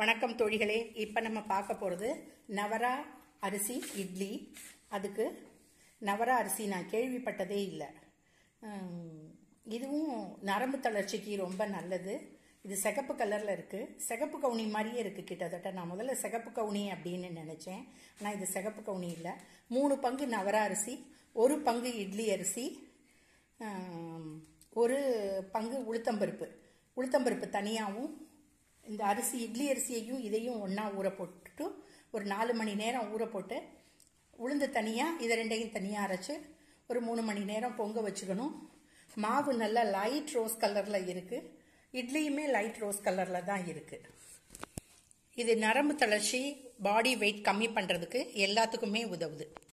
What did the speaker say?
வணக்கம் தோழிகளே இப்போ நம்ம பார்க்க போகிறது நவரா அரிசி இட்லி அதுக்கு நவரா அரிசி நான் கேள்விப்பட்டதே இல்லை ஹம், இதுவும் நரம்பு தளர்ச்சிக்கு ரொம்ப நல்லது இது சிகப்பு கலரில் இருக்குது சிகப்பு கவுனி மாதிரியே இருக்குது கிட்டத்தட்ட நான் முதல்ல சிகப்பு கவுனி அப்படின்னு நினச்சேன் ஆனால் இது சிகப்பு கவுனி இல்லை மூணு பங்கு நவரா அரிசி ஒரு பங்கு இட்லி அரிசி ஆம், ஒரு பங்கு உளுத்தம்பருப்பு உளுத்தம்பருப்பு தனியாகவும் இந்த அரிசி இட்லி அரிசியையும் இதையும் ஒன்றா ஊற போட்டுட்டு ஒரு நாலு மணி நேரம் ஊற போட்டு உளுந்து தனியாக இதை ரெண்டையும் தனியாக அரைச்சி ஒரு மூணு மணி நேரம் பொங்க வச்சுக்கணும் மாவு நல்லா லைட் ரோஸ் கலரில் இருக்குது இட்லியுமே லைட் ரோஸ் கலரில் தான் இருக்குது இது நரம்பு தளர்ச்சி பாடி வெயிட் கம்மி பண்ணுறதுக்கு எல்லாத்துக்குமே உதவுது